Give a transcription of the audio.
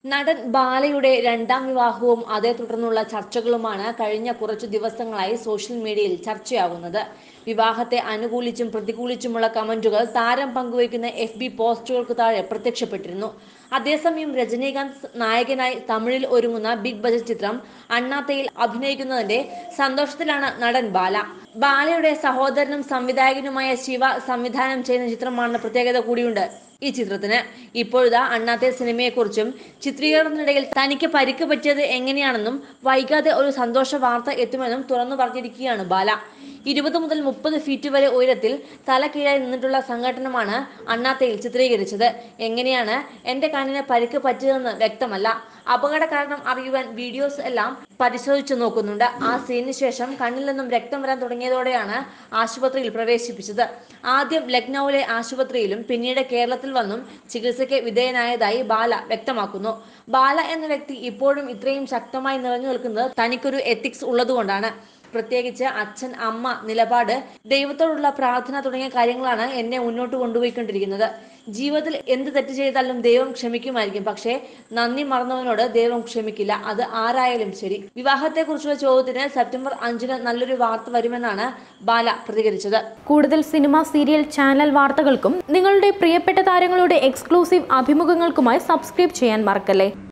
നടൻ ബാലയുടെ രണ്ടാം വിവാഹവും അതേ തുടർന്നുള്ള ചർച്ചകളുമാണ് കഴിഞ്ഞ കുറച്ചു ദിവസങ്ങളായി സോഷ്യൽ മീഡിയയിൽ ചർച്ചയാകുന്നത് വിവാഹത്തെ അനുകൂലിച്ചും പ്രതികൂലിച്ചുമുള്ള കമന്റുകൾ താരം പങ്കുവയ്ക്കുന്ന എഫ് ബി പോസ്റ്റുകൾക്ക് താഴെ പ്രത്യക്ഷപ്പെട്ടിരുന്നു അതേസമയം രജനീകാന്ത് നായകനായി തമിഴിൽ ഒരുങ്ങുന്ന ബിഗ് ബജറ്റ് ചിത്രം അണ്ണാത്തയിൽ അഭിനയിക്കുന്നതിന്റെ സന്തോഷത്തിലാണ് നടൻ ബാല ബാലയുടെ സഹോദരനും സംവിധായകനുമായ ശിവ സംവിധാനം ചെയ്യുന്ന ചിത്രമാണെന്ന പ്രത്യേകത കൂടിയുണ്ട് ഈ ചിത്രത്തിന് ഇപ്പോഴത്തെ അണ്ണാത്തെ സിനിമയെക്കുറിച്ചും ചിത്രീകരണത്തിനിടയിൽ തനിക്ക് പരിക്ക് പറ്റിയത് എങ്ങനെയാണെന്നും വൈകാതെ ഒരു സന്തോഷ വാർത്ത എത്തുമെന്നും തുറന്നു പറഞ്ഞിരിക്കുകയാണ് ബാല ഇരുപത് മുതൽ മുപ്പത് ഫീറ്റ് വരെ ഉയരത്തിൽ തല കീഴായി നിന്നിട്ടുള്ള സംഘടനമാണ് അണ്ണാത്തയിൽ ചിത്രീകരിച്ചത് എങ്ങനെയാണ് എന്റെ കണ്ണിന് പരിക്ക് പറ്റിയതെന്ന് വ്യക്തമല്ല അപകട കാരണം അറിയുവാൻ വീഡിയോസ് എല്ലാം പരിശോധിച്ചു നോക്കുന്നുണ്ട് ആ സീനിന് ശേഷം കണ്ണിൽ നിന്നും രക്തം വരാൻ തുടങ്ങിയതോടെയാണ് ആശുപത്രിയിൽ പ്രവേശിപ്പിച്ചത് ആദ്യം ലക്നൌവിലെ ആശുപത്രിയിലും പിന്നീട് കേരളത്തിൽ വന്നും ചികിത്സയ്ക്ക് വിധേയനായതായി ബാല വ്യക്തമാക്കുന്നു ബാല എന്ന വ്യക്തി ഇപ്പോഴും ഇത്രയും ശക്തമായി നിറഞ്ഞു നിൽക്കുന്നത് തനിക്കൊരു എത്തിക്സ് ഉള്ളതുകൊണ്ടാണ് പ്രത്യേകിച്ച് അച്ഛൻ അമ്മ നിലപാട് ദൈവത്തോടുള്ള പ്രാർത്ഥന തുടങ്ങിയ കാര്യങ്ങളാണ് എന്നെ മുന്നോട്ട് കൊണ്ടുപോയിക്കൊണ്ടിരിക്കുന്നത് ജീവിതത്തിൽ എന്ത് തെറ്റ് ചെയ്താലും ദൈവം ക്ഷമിക്കുമായിരിക്കും പക്ഷേ നന്ദി മറന്നവനോട് ദൈവം ക്ഷമിക്കില്ല അത് ആരായാലും ശരി വിവാഹത്തെക്കുറിച്ചുള്ള ചോദ്യത്തിന് സെപ്റ്റംബർ അഞ്ചിന് നല്ലൊരു വാർത്ത വരുമെന്നാണ് ബാല പ്രതികരിച്ചത് കൂടുതൽ സിനിമ സീരിയൽ ചാനൽ വാർത്തകൾക്കും നിങ്ങളുടെ പ്രിയപ്പെട്ട താരങ്ങളുടെ എക്സ്ക്ലൂസീവ് അഭിമുഖങ്ങൾക്കുമായി സബ്സ്ക്രൈബ് ചെയ്യാൻ മറക്കല്ലേ